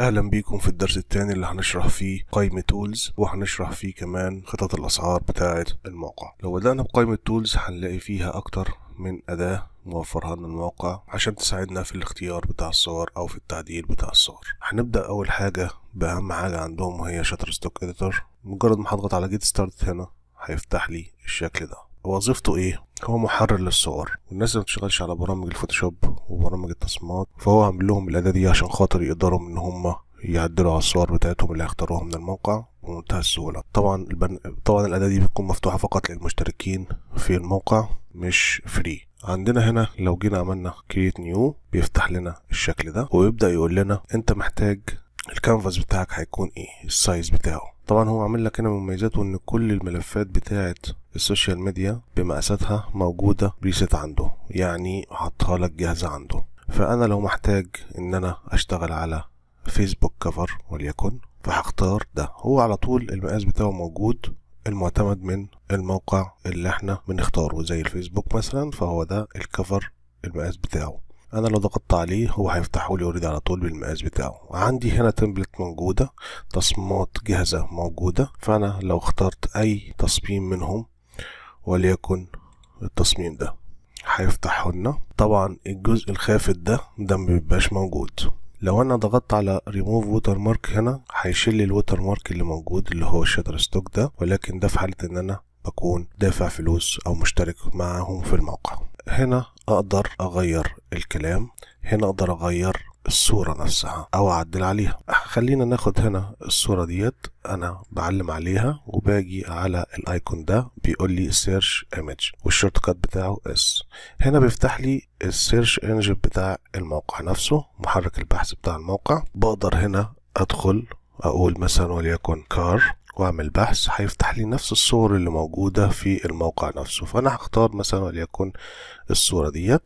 اهلا بيكم في الدرس الثاني اللي هنشرح فيه قائمة تولز وهنشرح فيه كمان خطط الاسعار بتاعة الموقع لو بدأنا بقائمة تولز هنلاقي فيها اكتر من اداة موفرها لنا الموقع عشان تساعدنا في الاختيار بتاع الصور او في التعديل بتاع الصور هنبدأ اول حاجة باهم حاجة عندهم وهي شاتر ستوك اديتور مجرد ما هضغط على جيت ستارت هنا هيفتح لي الشكل ده وظيفته ايه هو محرر للصور والناس اللي بتشتغلش على برامج الفوتوشوب وبرامج التصميمات فهو عامل لهم الاداة دي عشان خاطر يقدروا ان هم يعدلوا على الصور بتاعتهم اللي هيختاروها من الموقع بمنتهى السهولة طبعا البن... طبعا الأداة دي بتكون مفتوحة فقط للمشتركين في الموقع مش فري عندنا هنا لو جينا عملنا كريت نيو بيفتح لنا الشكل ده ويبدأ يقول لنا انت محتاج الكانفاس بتاعك هيكون ايه السايز بتاعه طبعا هو عامل لك هنا مميزاته ان كل الملفات بتاعه السوشيال ميديا بمقاساتها موجودة بريست عنده يعني حطها لك جاهزة عنده فانا لو محتاج ان انا اشتغل على فيسبوك كفر وليكن فهختار ده هو على طول المقاس بتاعه موجود المعتمد من الموقع اللي احنا بنختاره زي الفيسبوك مثلا فهو ده الكفر المقاس بتاعه انا لو ضغطت عليه هو هيفتحه لي اوريدي على طول بالمقاس بتاعه عندي هنا تمبلت موجودة تصميمات جاهزة موجودة فانا لو اخترت اي تصميم منهم وليكن التصميم ده هيفتحه لنا طبعا الجزء الخافت ده ده مبيبقاش موجود لو انا ضغطت على ريموف ووتر مارك هنا هيشيل لي الووتر مارك اللي موجود اللي هو الشاتر ستوك ده ولكن ده في حالة ان انا بكون دافع فلوس او مشترك معاهم في الموقع هنا اقدر اغير الكلام هنا اقدر اغير الصورة نفسها او اعدل عليها خلينا ناخد هنا الصورة ديت انا بعلم عليها وباجي على الايكون ده بيقول لي سيرش ايمج والشورت كات بتاعه اس هنا بيفتح لي السيرش انجن بتاع الموقع نفسه محرك البحث بتاع الموقع بقدر هنا ادخل اقول مثلا وليكن كار واعمل بحث هيفتح لي نفس الصور اللي موجودة في الموقع نفسه فانا هختار مثلا وليكن الصورة ديت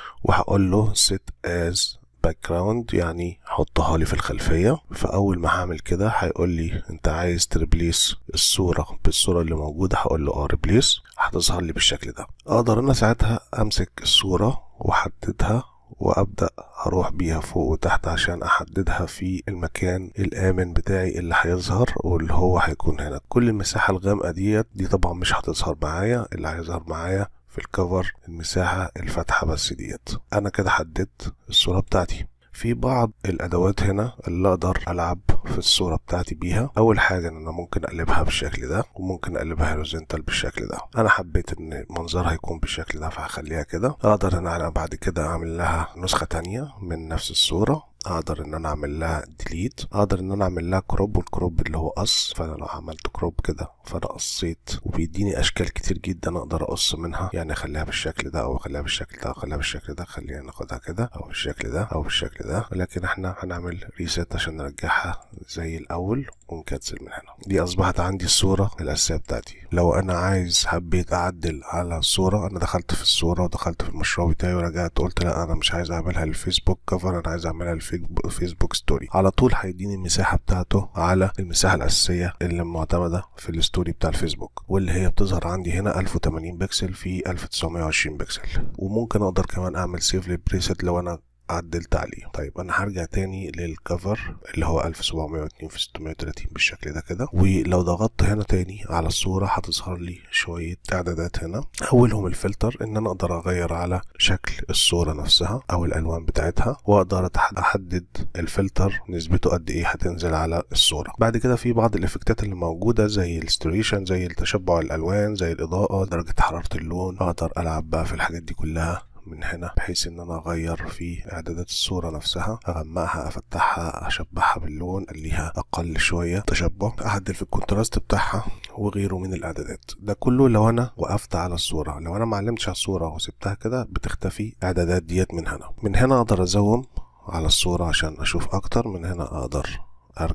وهقول له set as background يعني حطها لي في الخلفية فأول ما هعمل كده هيقول لي أنت عايز تريبليس الصورة بالصورة اللي موجودة هقول له اه ريبليس هتظهر لي بالشكل ده أقدر أنا ساعتها أمسك الصورة وأحددها وابدا اروح بيها فوق وتحت عشان احددها في المكان الامن بتاعي اللي هيظهر واللي هو هيكون هنا كل المساحه الغامقه ديت دي طبعا مش هتظهر معايا اللي هيظهر معايا في الكفر المساحه الفاتحه بس ديت انا كده حددت الصوره بتاعتي في بعض الادوات هنا اللي اقدر العب في الصوره بتاعتي بيها اول حاجه ان انا ممكن اقلبها بالشكل ده وممكن اقلبها هوريزونتال بالشكل ده انا حبيت ان منظرها يكون بالشكل ده فهخليها كده اقدر ان انا بعد كده اعمل لها نسخه تانية من نفس الصوره اقدر ان انا اعمل لها ديليت اقدر ان انا اعمل لها كروب والكروب اللي هو قص فانا لو عملت كروب كده فانا قصيت وبيديني اشكال كتير جدا اقدر اقص منها يعني اخليها بالشكل ده او اخليها بالشكل ده او اخليها بالشكل ده خلينا ناخدها كده او بالشكل ده او بالشكل ده ولكن احنا هنعمل ريست عشان نرجعها زي الاول ونكنسل من هنا دي اصبحت عندي الصوره الاساسيه بتاعتي لو انا عايز حبيت اعدل على الصوره انا دخلت في الصوره ودخلت في المشروع بتاعي ورجعت قلت لا انا مش عايز اعملها للفيسبوك كفر انا عايز اعملها للفيسبوك ستوري على طول هيديني المساحه بتاعته على المساحه الاساسيه اللي معتمده في الستوري بتاع الفيسبوك واللي هي بتظهر عندي هنا 1080 بكسل في 1920 بكسل وممكن اقدر كمان اعمل سيف للبريسيت لو انا عدلت عليه طيب انا هرجع تاني للكفر اللي هو 1702 في 630 بالشكل ده كده ولو ضغطت هنا تاني على الصورة هتظهر لي شوية اعدادات هنا اولهم الفلتر ان انا اقدر اغير على شكل الصورة نفسها او الالوان بتاعتها واقدر احدد الفلتر نسبته قد ايه هتنزل على الصورة بعد كده في بعض الافكتات اللي موجودة زي الستوريشن زي التشبع الالوان زي الاضاءة درجة حرارة اللون اقدر العب بقى في الحاجات دي كلها من هنا بحيث ان انا اغير في اعدادات الصورة نفسها اغمقها افتحها اشبعها باللون اخليها اقل شوية تشبع اعدل في الكونتراست بتاعها وغيره من الاعدادات ده كله لو انا وقفت على الصورة لو انا معلمتش على الصورة وسبتها كده بتختفي اعدادات ديت من هنا من هنا اقدر ازوم على الصورة عشان اشوف اكتر من هنا اقدر ارجع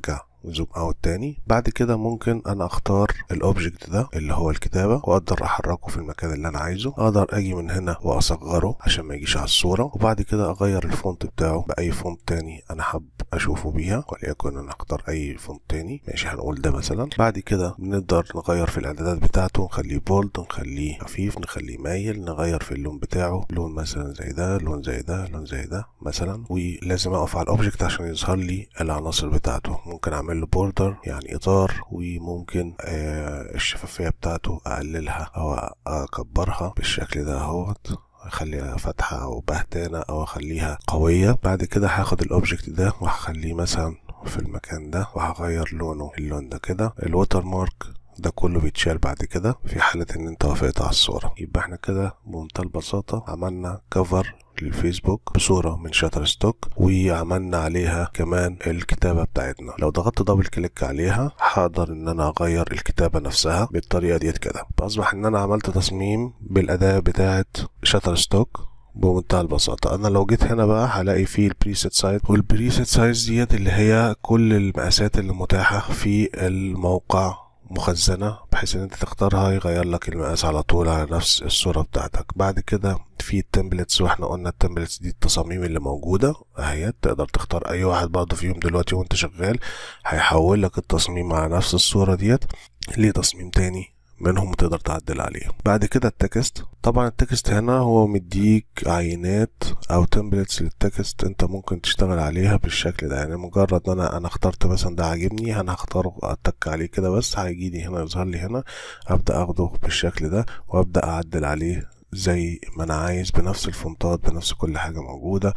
زوم اوت تاني بعد كده ممكن انا اختار الاوبجكت ده اللي هو الكتابة واقدر احركه في المكان اللي انا عايزه اقدر اجي من هنا واصغره عشان ما يجيش على الصورة وبعد كده اغير الفونت بتاعه باي فونت تاني انا حاب اشوفه بيها وليكن انا اختار اي فونت تاني ماشي هنقول ده مثلا بعد كده بنقدر نغير في الاعدادات بتاعته نخليه بولد نخليه خفيف نخليه مايل نغير في اللون بتاعه لون مثلا زي ده لون زي ده لون زي ده مثلا ولازم اقف على الاوبجكت عشان يظهر لي العناصر بتاعته ممكن اعمل له بوردر يعني اطار وممكن آه الشفافيه بتاعته اقللها او اكبرها بالشكل ده اهوت اخليها فاتحة او بهتانة او اخليها قوية بعد كده هاخد الاوبجكت ده وهخليه مثلا في المكان ده وهغير لونه اللون ده كده الوتر مارك ده كله بيتشال بعد كده في حالة ان انت وافقت على الصورة يبقى احنا كده بمنتهى البساطة عملنا كفر للفيسبوك بصورة من شاتر ستوك وعملنا عليها كمان الكتابة بتاعتنا لو ضغطت دبل كليك عليها هقدر ان انا اغير الكتابة نفسها بالطريقة ديت كده فاصبح ان انا عملت تصميم بالاداة بتاعة شاتر ستوك بمنتهى البساطة أنا لو جيت هنا بقى هلاقي فيه البريسيت سايز والبريسيت سايز ديت اللي هي كل المقاسات اللي متاحة في الموقع مخزنة بحيث ان انت تختارها يغير لك المقاس على طول على نفس الصورة بتاعتك بعد كده في التمبلتس واحنا قلنا التمبلتس دي التصاميم اللي موجودة اهي تقدر تختار اي واحد برضه فيهم دلوقتي وانت شغال هيحول لك التصميم على نفس الصورة ديت ليه تصميم تاني منهم تقدر تعدل عليه بعد كده التكست طبعا التكست هنا هو مديك عينات او تمبلتس للتكست انت ممكن تشتغل عليها بالشكل ده يعني مجرد ان انا انا اخترت مثلا ده عاجبني انا هختاره اتك عليه كده بس هيجي لي هنا يظهر لي هنا ابدا اخده بالشكل ده وابدا اعدل عليه زي ما انا عايز بنفس الفونتات بنفس كل حاجة موجودة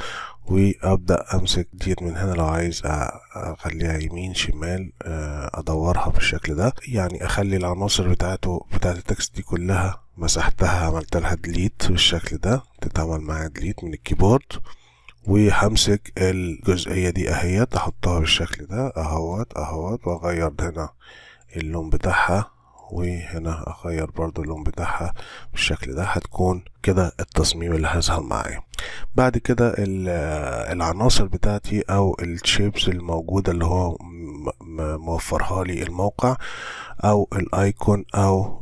وابدأ امسك ديت من هنا لو عايز اخليها يمين شمال ادورها بالشكل ده يعني اخلي العناصر بتاعته بتاعت التكست دي كلها مسحتها عملت لها ديليت بالشكل ده تتعمل معايا ديليت من الكيبورد وهمسك الجزئية دي اهيت احطها بالشكل ده اهوت اهوت واغير هنا اللون بتاعها وهنا اغير برضو اللون بتاعها بالشكل ده هتكون كده التصميم اللي هيظهر معايا بعد كده العناصر بتاعتي او الشيبس الموجودة اللي هو موفرها لي الموقع او الايكون او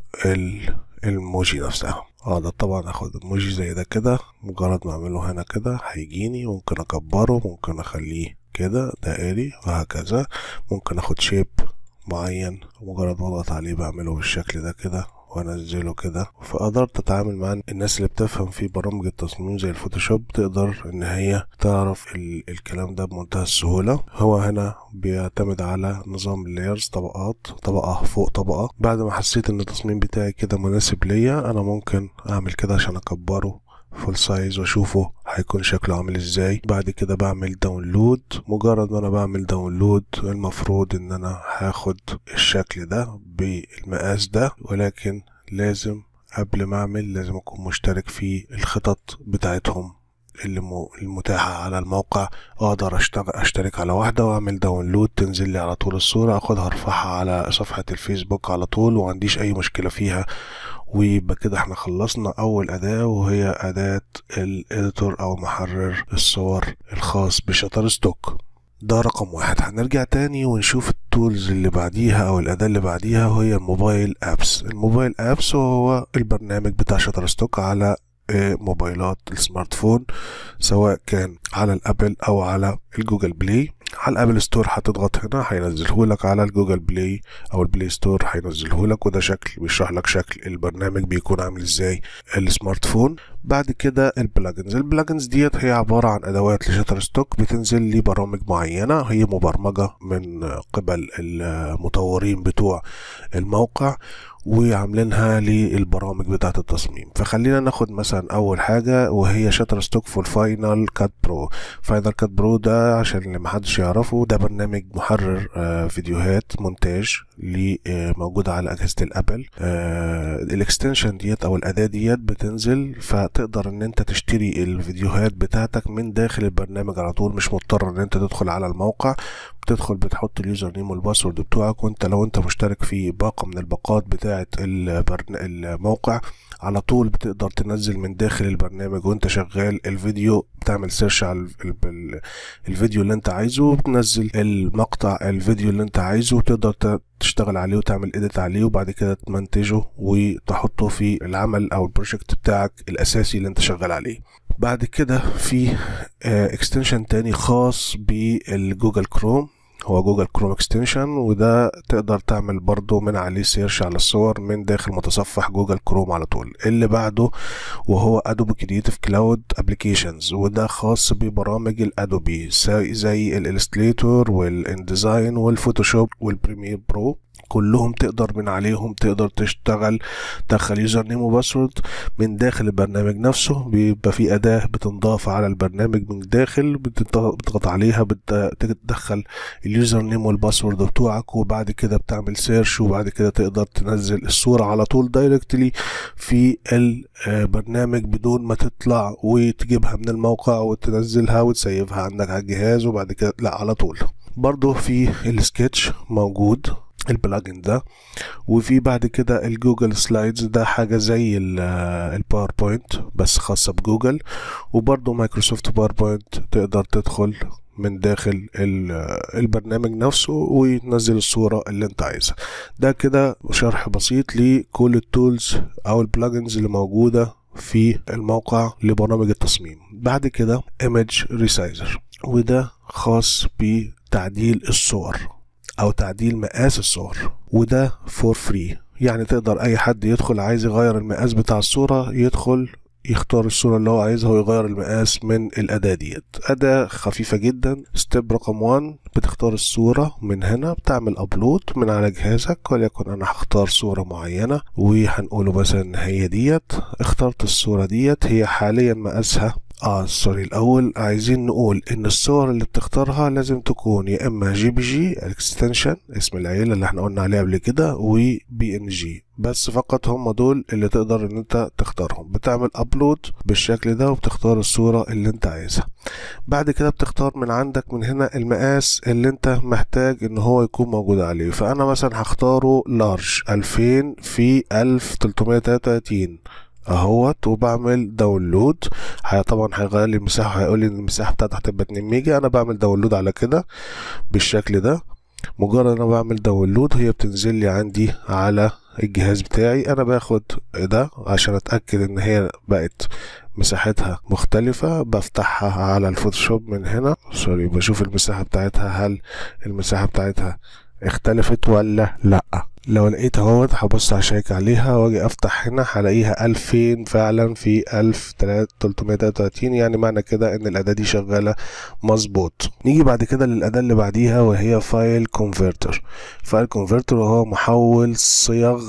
الموجي نفسها اقدر طبعا اخد الموجي زي ده كده مجرد ما اعمله هنا كده هيجيني ممكن اكبره ممكن اخليه كده دائري وهكذا ممكن اخد شيب معين مجرد ما اضغط عليه بعمله بالشكل ده كده وانزله كده فقدرت اتعامل مع الناس اللي بتفهم في برامج التصميم زي الفوتوشوب تقدر ان هي تعرف ال الكلام ده بمنتهى السهولة هو هنا بيعتمد على نظام اللايرز طبقات طبقة فوق طبقة بعد ما حسيت ان التصميم بتاعي كده مناسب ليا انا ممكن اعمل كده عشان اكبره فول سايز واشوفه هيكون شكله عامل ازاي بعد كده بعمل داونلود مجرد ما انا بعمل داونلود المفروض ان انا هاخد الشكل ده بالمقاس ده ولكن لازم قبل ما اعمل لازم اكون مشترك في الخطط بتاعتهم اللي المتاحة على الموقع اقدر اشتغل اشترك على واحدة واعمل داونلود تنزل لي على طول الصورة اخدها ارفعها على صفحة الفيسبوك على طول ومعنديش اي مشكلة فيها ويبقى كده احنا خلصنا اول اداة وهي اداة الاديتور او محرر الصور الخاص بشطر ستوك ده رقم واحد هنرجع تاني ونشوف التولز اللي بعديها او الاداة اللي بعديها وهي الموبايل ابس الموبايل ابس هو البرنامج بتاع شطر ستوك على موبايلات السمارت فون سواء كان على الابل او على الجوجل بلاي على الابل ستور هتضغط هنا هينزله لك على الجوجل بلاي او البلاي ستور هينزله لك وده شكل بيشرح لك شكل البرنامج بيكون عامل ازاي السمارت فون بعد كده البلاجنز البلاجنز ديت هي عبارة عن ادوات لشتر ستوك بتنزل لي برامج معينة هي مبرمجة من قبل المطورين بتوع الموقع وعاملينها للبرامج بتاعة التصميم فخلينا ناخد مثلا اول حاجة وهي شاتر ستوك فور فاينل كات برو فاينل كات برو ده عشان اللي محدش يعرفه ده برنامج محرر فيديوهات مونتاج اللي آه، موجودة على أجهزة الأبل آه، الاكستنشن ديت أو الأداة ديت بتنزل فتقدر إن أنت تشتري الفيديوهات بتاعتك من داخل البرنامج على طول مش مضطر إن أنت تدخل على الموقع بتدخل بتحط اليوزر نيم والباسورد بتوعك وانت لو انت مشترك في باقة من الباقات بتاعة البرن... الموقع على طول بتقدر تنزل من داخل البرنامج وانت شغال الفيديو بتعمل سيرش على ال... ال... الفيديو اللي انت عايزه وبتنزل المقطع الفيديو اللي انت عايزه وتقدر ت... تشتغل عليه وتعمل اديت عليه وبعد كده تمنتجه وتحطه في العمل او البروجكت بتاعك الاساسي اللي انت شغال عليه بعد كده في اكستنشن تاني خاص بالجوجل كروم هو جوجل كروم اكستنشن وده تقدر تعمل برضو من عليه سيرش على الصور من داخل متصفح جوجل كروم على طول اللي بعده وهو ادوبي كرييتيف كلاود ابلكيشنز وده خاص ببرامج الادوبي زي الالستريتور والانديزاين والفوتوشوب والبريمير برو كلهم تقدر من عليهم تقدر تشتغل تدخل يوزر نيم وباسورد من داخل البرنامج نفسه بيبقى في اداه بتنضاف على البرنامج من داخل بتضغط عليها بتدخل اليوزر نيم والباسورد بتوعك وبعد كده بتعمل سيرش وبعد كده تقدر تنزل الصوره على طول دايركتلي في البرنامج بدون ما تطلع وتجيبها من الموقع وتنزلها وتسيفها عندك على الجهاز وبعد كده لا على طول برضه في السكتش موجود البلاجن ده وفي بعد كده الجوجل سلايدز ده حاجة زي الباوربوينت بس خاصة بجوجل وبرضه مايكروسوفت باوربوينت تقدر تدخل من داخل البرنامج نفسه وتنزل الصورة اللي انت عايزها ده كده شرح بسيط لكل التولز او البلاجنز اللي موجودة في الموقع لبرامج التصميم بعد كده ايمج ريسايزر وده خاص بتعديل الصور او تعديل مقاس الصور وده فور فري يعني تقدر اي حد يدخل عايز يغير المقاس بتاع الصورة يدخل يختار الصورة اللي هو عايزها ويغير المقاس من الأداة ديت أداة خفيفة جدا ستيب رقم 1 بتختار الصورة من هنا بتعمل أبلود من على جهازك وليكن أنا هختار صورة معينة وهنقوله مثلا هي ديت اخترت الصورة ديت هي حاليا مقاسها اه سوري الاول عايزين نقول ان الصور اللي بتختارها لازم تكون يا اما جي بي جي الاكستنشن اسم العيله اللي احنا قلنا عليها قبل كده وبي ان جي بس فقط هم دول اللي تقدر ان انت تختارهم بتعمل ابلود بالشكل ده وبتختار الصورة اللي انت عايزها بعد كده بتختار من عندك من هنا المقاس اللي انت محتاج ان هو يكون موجود عليه فانا مثلا هختاره لارج 2000 في 1333 اهوت وبعمل داونلود هي طبعا هيغير لي المساحه هيقول لي ان المساحه بتاعته هتبقى 2 ميجا انا بعمل داونلود على كده بالشكل ده مجرد انا بعمل داونلود هي بتنزل لي عندي على الجهاز بتاعي انا باخد ده عشان اتاكد ان هي بقت مساحتها مختلفة بفتحها على الفوتوشوب من هنا سوري بشوف المساحة بتاعتها هل المساحة بتاعتها اختلفت ولا لأ لو لقيت اهوت هبص هشيك عليها واجي افتح هنا هلاقيها ألفين فعلا في ألف تلتمية تلاتة وتلاتين يعني معنى كده ان الاداة دي شغالة مظبوط نيجي بعد كده للاداة اللي بعديها وهي فايل كونفرتر فايل كونفرتر وهو محول صيغ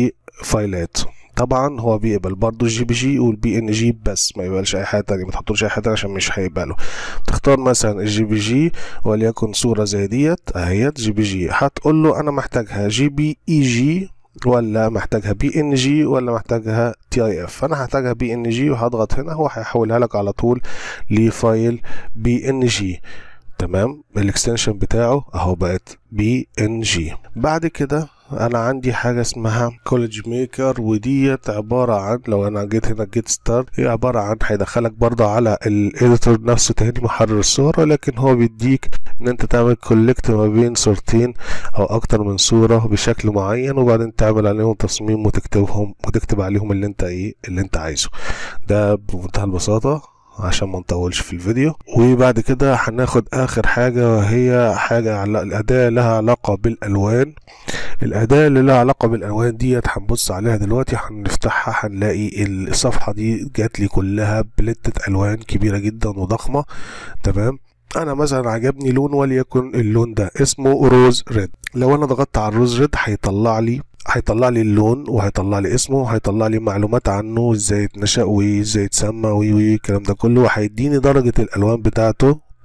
لفايلات طبعا هو بيقبل برضه الجي بي جي والبي ان جي بس ما يقبلش اي حاجه تانية ما تحطوش اي حاجه تانية عشان مش هيقبله تختار مثلا الجي بي جي وليكن صوره زي ديت اهيت جي بي جي هتقول له انا محتاجها جي بي اي جي ولا محتاجها بي ان جي ولا محتاجها تي اي اف فانا هحتاجها بي ان جي وهضغط هنا هو هيحولها لك على طول لفايل بي ان جي تمام الاكستنشن بتاعه اهو بقت بي ان جي بعد كده انا عندي حاجه اسمها كولج ميكر وديت عباره عن لو انا جيت هنا جيت ستارت هي عباره عن هيدخلك برضه على الاديتور نفسه تاني محرر الصور ولكن هو بيديك ان انت تعمل كولكت ما بين صورتين او اكتر من صوره بشكل معين وبعدين تعمل عليهم تصميم وتكتبهم وتكتب عليهم اللي انت ايه اللي انت عايزه ده بمنتهى البساطه عشان ما نطولش في الفيديو وبعد كده هناخد اخر حاجه وهي حاجه على الاداه لها علاقه بالالوان الاداه اللي لها علاقه بالالوان ديت هنبص عليها دلوقتي هنفتحها هنلاقي الصفحه دي جات لي كلها بلتة الوان كبيره جدا وضخمه تمام انا مثلا عجبني لون وليكن اللون ده اسمه روز ريد لو انا ضغطت على الروز ريد هيطلع لي هيطلع لي اللون وهيطلع لي اسمه وهيطلع لي معلومات عنه ازاي اتنشأ وازاي اتسمى وي وي الكلام ده كله وهيديني درجة الالوان بتاعته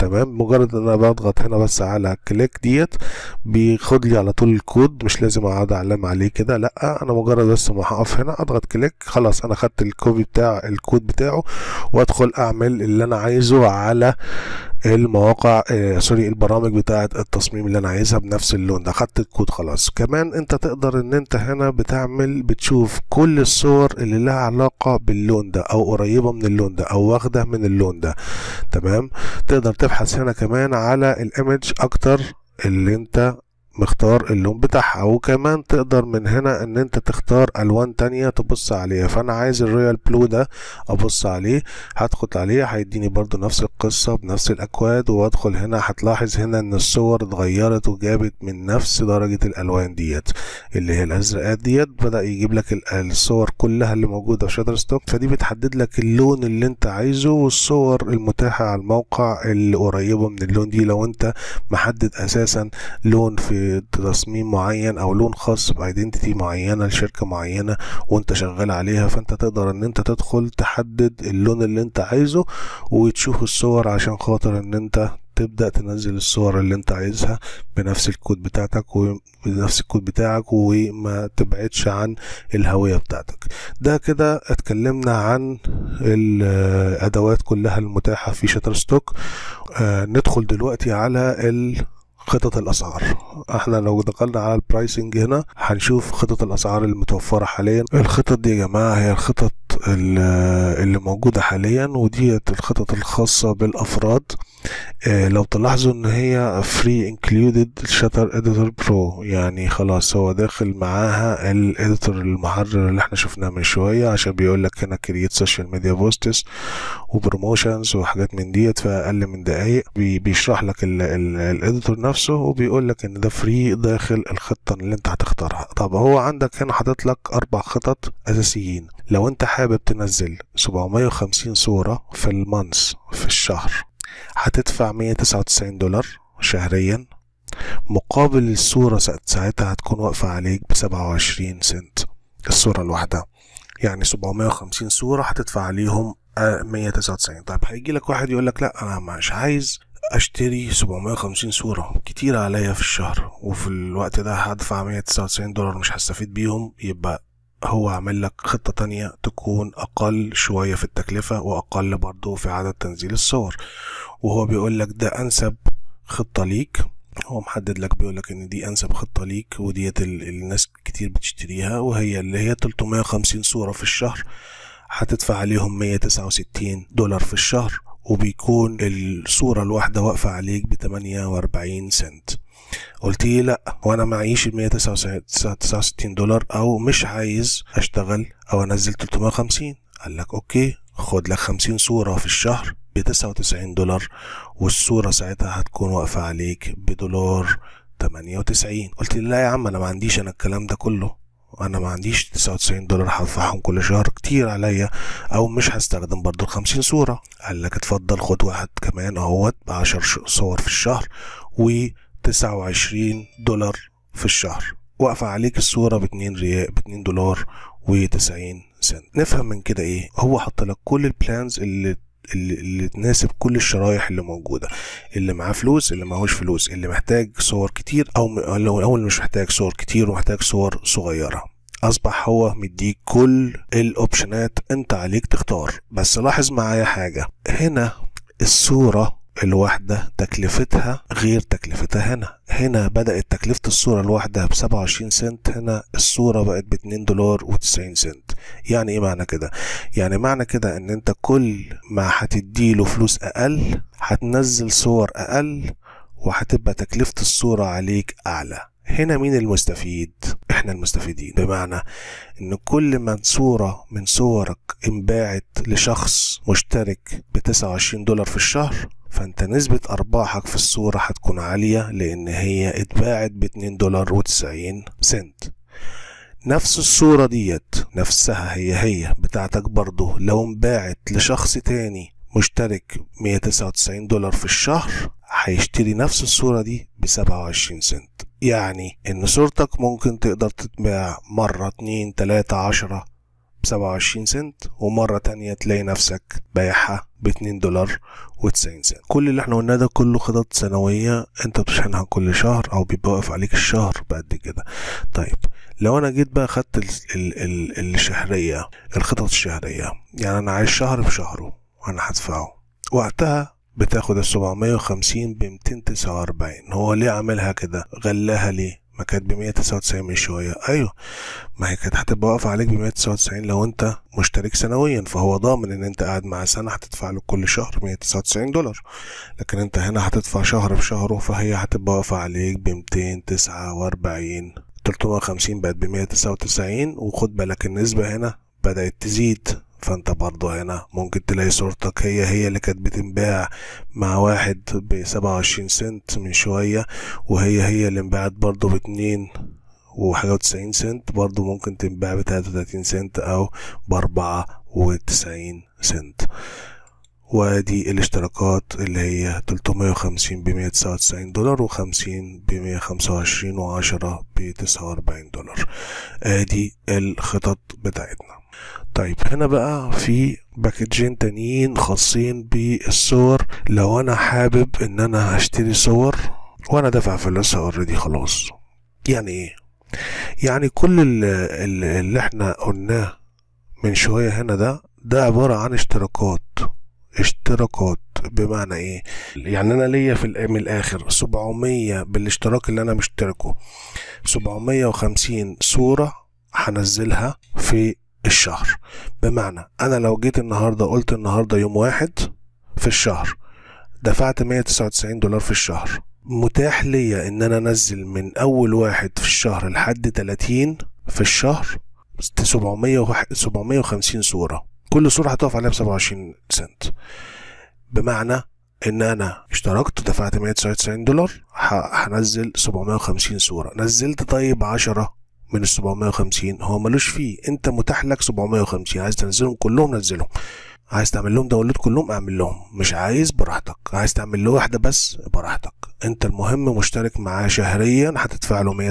تمام مجرد ان انا بضغط هنا بس على كليك ديت بياخد لي على طول الكود مش لازم اقعد اعلم عليه كده لا انا مجرد بس ما هقف هنا اضغط كليك خلاص انا خدت الكوبي بتاع الكود بتاعه وادخل اعمل اللي انا عايزه على المواقع آه سوري البرامج بتاعه التصميم اللي انا عايزها بنفس اللون ده خدت الكود خلاص كمان انت تقدر ان انت هنا بتعمل بتشوف كل الصور اللي لها علاقة باللون ده او قريبة من اللون ده او واخدة من اللون ده تمام تقدر تبحث هنا كمان على الايمج اكتر اللي انت مختار اللون بتاعها وكمان تقدر من هنا ان انت تختار الوان تانية تبص عليها فانا عايز الرويال بلو ده ابص عليه هدخل عليه هيديني برضو نفس القصة بنفس الاكواد وادخل هنا هتلاحظ هنا ان الصور اتغيرت وجابت من نفس درجة الالوان ديت اللي هي الازرقات ديت بدأ يجيب لك الصور كلها اللي موجودة في شاتر ستوك فدي بتحدد لك اللون اللي انت عايزه والصور المتاحة على الموقع اللي قريبة من اللون دي لو انت محدد اساسا لون في تصميم معين او لون خاص بايدنتيتي معينه لشركه معينه وانت شغال عليها فانت تقدر ان انت تدخل تحدد اللون اللي انت عايزه وتشوف الصور عشان خاطر ان انت تبدا تنزل الصور اللي انت عايزها بنفس الكود بتاعتك وبنفس الكود بتاعك وما تبعدش عن الهويه بتاعتك ده كده اتكلمنا عن الادوات كلها المتاحه في شاتر ستوك آه ندخل دلوقتي على ال خطط الاسعار احنا لو دخلنا على البرايسنج هنا هنشوف خطط الاسعار المتوفره حاليا الخطط دي يا جماعه هي الخطط اللي موجوده حاليا وديت الخطط الخاصه بالافراد اه لو تلاحظوا ان هي فري انكلودد شاتر اديتور برو يعني خلاص هو داخل معاها الاديتور المحرر اللي احنا شفناه من شويه عشان بيقول لك هنا كرييت سوشيال ميديا بوستس وبروموشنز وحاجات من ديت في اقل من دقايق بي بيشرح لك الاديتور نفسه وبيقول لك ان ده فري داخل الخطه اللي انت هتختارها طب هو عندك هنا حاطط لك اربع خطط اساسيين لو انت حابب تنزل 750 صوره في المانس في الشهر هتدفع 199 دولار شهريا مقابل الصورة ساعتها هتكون واقفة عليك بسبعة وعشرين سنت الصورة الواحدة يعني 750 صورة هتدفع عليهم 199 طيب هيجي لك واحد يقول لك لا انا مش عايز اشتري 750 صورة كتير عليا في الشهر وفي الوقت ده هدفع 199 دولار مش هستفيد بيهم يبقى هو عامل لك خطة تانية تكون أقل شوية في التكلفة وأقل برضه في عدد تنزيل الصور وهو بيقول لك ده أنسب خطة ليك هو محدد لك بيقول لك ان دي انسب خطة ليك وديت الناس كتير بتشتريها وهي اللي هي 350 صورة في الشهر هتدفع عليهم 169 دولار في الشهر وبيكون الصورة الواحدة واقفة عليك ب 48 سنت قلت لي لا وانا معيش ال 169 دولار او مش عايز اشتغل او انزل 350 قال لك اوكي خد لك 50 صورة في الشهر ب 99 دولار والصورة ساعتها هتكون واقفة عليك بدولار 98 قلت لي لا يا عم انا ما عنديش انا الكلام ده كله انا ما عنديش 99 دولار هدفعهم كل شهر كتير عليا او مش هستخدم برضو ال 50 صورة قال لك اتفضل خد واحد كمان اهوت ب 10 صور في الشهر و 29 دولار في الشهر واقفة عليك الصورة ب 2 ريال ب 2 دولار و90 سنت نفهم من كده ايه هو حط لك كل البلانز اللي اللي, اللي تناسب كل الشرايح اللي موجوده اللي معاه فلوس اللي معهوش فلوس اللي محتاج صور كتير او او اللي مش محتاج صور كتير ومحتاج صور صغيره اصبح هو مديك كل الاوبشنات انت عليك تختار بس لاحظ معايا حاجه هنا الصوره الواحدة تكلفتها غير تكلفتها هنا هنا بدأت تكلفة الصورة الواحدة بسبعة وعشرين سنت هنا الصورة بقت باتنين دولار وتسعين سنت يعني ايه معنى كده يعني معنى كده ان انت كل ما هتديله فلوس اقل هتنزل صور اقل وهتبقى تكلفة الصورة عليك اعلى هنا مين المستفيد احنا المستفيدين بمعنى ان كل ما صورة من صورك انباعت لشخص مشترك ب 29 دولار في الشهر فانت نسبة ارباحك في الصورة هتكون عالية لان هي اتباعت ب 2 دولار و90 سنت نفس الصورة ديت نفسها هي هي بتاعتك برضو لو انباعت لشخص تاني مشترك 199 دولار في الشهر هيشتري نفس الصورة دي ب 27 سنت يعني ان صورتك ممكن تقدر تتباع مرة اتنين تلاتة عشرة بسبعة سنت ومرة تانية تلاقي نفسك بايعها باتنين دولار وتسعين سنت كل اللي احنا قلناه ده كله خطط سنوية انت بتشحنها كل شهر او بيبقى واقف عليك الشهر بقد كده طيب لو انا جيت بقى خدت ال ال ال الشهرية الخطط الشهرية يعني انا عايز شهر بشهره وانا هدفعه وقتها بتاخد السبعمية وخمسين بمتين تسعة وأربعين هو ليه عاملها كده غلاها ليه ما كانت بمية تسعة وتسعين من شوية أيوة ما هي كانت هتبقى واقفة عليك بمية تسعة وتسعين لو أنت مشترك سنويا فهو ضامن إن أنت قاعد مع سنة هتدفع له كل شهر مية تسعة وتسعين دولار لكن أنت هنا هتدفع شهر بشهره فهي هتبقى واقفة عليك بمتين تسعة وأربعين تلتمية وخمسين بقت بمية تسعة وتسعين وخد بالك النسبة هنا بدأت تزيد فانت برضه هنا ممكن تلاقي صورتك هي هي اللي كانت بتنباع مع واحد بسبعة وعشرين سنت من شوية وهي هي اللي انباعت برضه باتنين وحاجة وتسعين سنت برضه ممكن تنباع بتلاتة وتلاتين سنت أو بأربعة وتسعين سنت ودي الاشتراكات اللي هي تلتمية وخمسين بمية تسعة وتسعين دولار وخمسين بمية خمسة وعشرين وعشرة بتسعة وأربعين دولار ادي الخطط بتاعتنا طيب هنا بقى في باكجين تانيين خاصين بالصور لو انا حابب ان انا هشتري صور وانا دافع فلوسها اوريدي خلاص يعني ايه يعني كل اللي, اللي احنا قلناه من شوية هنا ده ده عبارة عن اشتراكات اشتراكات بمعنى ايه يعني انا ليا في من الاخر 700 بالاشتراك اللي انا مشتركه 750 صورة هنزلها في الشهر بمعنى انا لو جيت النهارده قلت النهارده يوم واحد في الشهر دفعت 199 دولار في الشهر متاح ليا ان انا انزل من اول واحد في الشهر لحد 30 في الشهر 700 750 صوره كل صوره هتقف عليها ب 27 سنت بمعنى ان انا اشتركت دفعت 199 دولار هنزل 750 صوره نزلت طيب 10 من ال 750 هو ملوش فيه انت متاح لك 750 عايز تنزلهم كلهم نزلهم عايز تعمل لهم داونلود كلهم اعمل لهم مش عايز براحتك عايز تعمل له واحده بس براحتك انت المهم مشترك معاه شهريا هتدفع له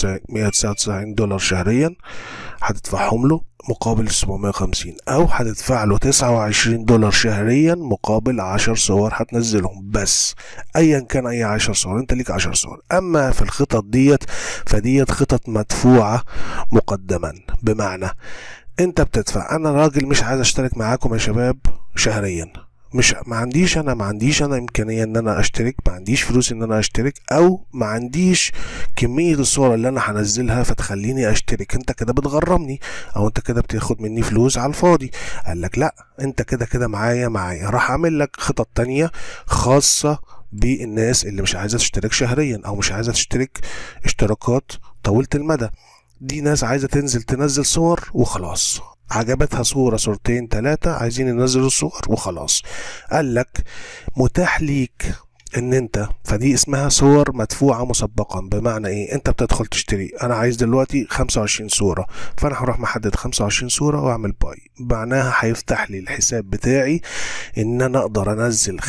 199 دولار شهريا هتدفعهم له مقابل 750 او هتدفع له 29 دولار شهريا مقابل 10 صور هتنزلهم بس ايا كان اي 10 صور انت ليك 10 صور اما في الخطط ديت فديت خطط مدفوعه مقدما بمعنى انت بتدفع انا راجل مش عايز اشترك معاكم يا شباب شهريا مش ما عنديش انا ما عنديش انا امكانيه ان انا اشترك ما عنديش فلوس ان انا اشترك او ما عنديش كميه الصور اللي انا هنزلها فتخليني اشترك انت كده بتغرمني او انت كده بتاخد مني فلوس على الفاضي قال لك لا انت كده كده معايا معايا راح اعمل لك خطط تانية خاصه بالناس اللي مش عايزه تشترك شهريا او مش عايزه تشترك اشتراكات طويله المدى دي ناس عايزه تنزل تنزل صور وخلاص عجبتها صورة صورتين تلاتة عايزين ينزلوا الصور وخلاص قال لك متاح ليك ان انت فدي اسمها صور مدفوعة مسبقا بمعنى ايه انت بتدخل تشتري انا عايز دلوقتي 25 صورة فانا هروح محدد 25 صورة واعمل باي معناها هيفتح لي الحساب بتاعي ان انا اقدر انزل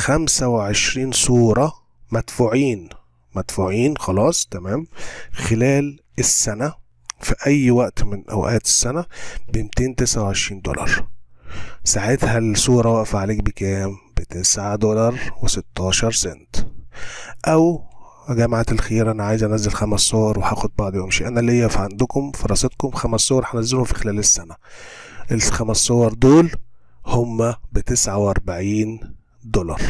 25 صورة مدفوعين مدفوعين خلاص تمام خلال السنة في أي وقت من أوقات السنة بمتين تسعة وعشرين دولار ساعتها الصورة واقفة عليك بكام؟ بتسعة دولار وستاشر سنت أو يا جماعة الخير أنا عايز أنزل خمس صور وهاخد بعضي وأمشي أنا ليا في عندكم في راستكم خمس صور هنزلهم في خلال السنة الخمس صور دول هما بتسعة وأربعين دولار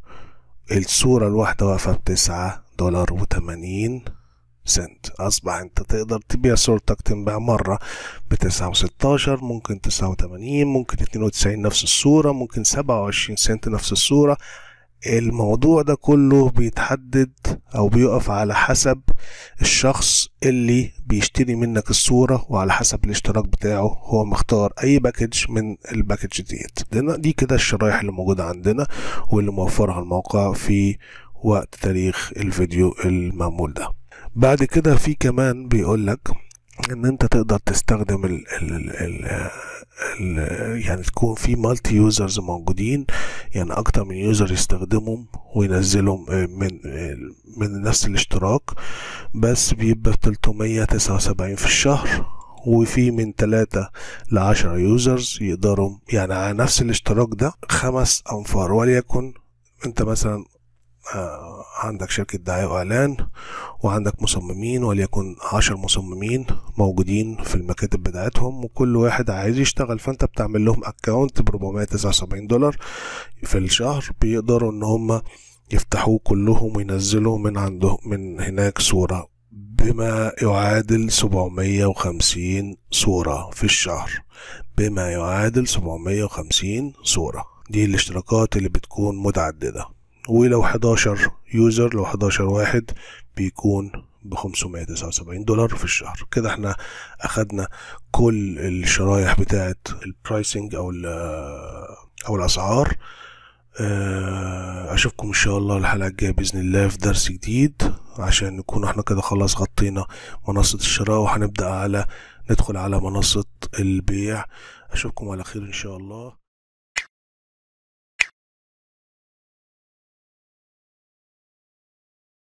الصورة الواحدة واقفة بتسعة دولار وتمانين سنت أصبح أنت تقدر تبيع صورتك تنباع مرة بتسعة وستاشر ممكن تسعة وتمانين ممكن اتنين وتسعين نفس الصورة ممكن سبعة وعشرين سنت نفس الصورة الموضوع ده كله بيتحدد او بيقف على حسب الشخص اللي بيشتري منك الصورة وعلى حسب الاشتراك بتاعه هو مختار اي باكج من الباكج ديت دي كده الشرايح اللي موجودة عندنا واللي موفرها الموقع في وقت تاريخ الفيديو المعمول ده بعد كده في كمان بيقول لك ان انت تقدر تستخدم ال ال ال ال يعني تكون في مالتي يوزرز موجودين يعني اكتر من يوزر يستخدمهم وينزلهم من من نفس الاشتراك بس بيبقى 379 في الشهر وفي من 3 ل 10 يوزرز يقدروا يعني على نفس الاشتراك ده خمس انفار وليكن انت مثلا آه، عندك شركة دعاية وإعلان وعندك مصممين وليكن عشر مصممين موجودين في المكاتب بتاعتهم وكل واحد عايز يشتغل فأنت بتعمل لهم أكاونت ب 479 دولار في الشهر بيقدروا إن هم يفتحوه كلهم وينزلوا من عندهم من هناك صورة بما يعادل 750 صورة في الشهر بما يعادل 750 صورة دي الاشتراكات اللي بتكون متعددة ولو 11 يوزر لو 11 واحد بيكون ب 579 دولار في الشهر كده احنا اخدنا كل الشرايح بتاعه البرايسنج او او الاسعار اشوفكم ان شاء الله الحلقه الجايه باذن الله في درس جديد عشان نكون احنا كده خلاص غطينا منصه الشراء وهنبدا على ندخل على منصه البيع اشوفكم على خير ان شاء الله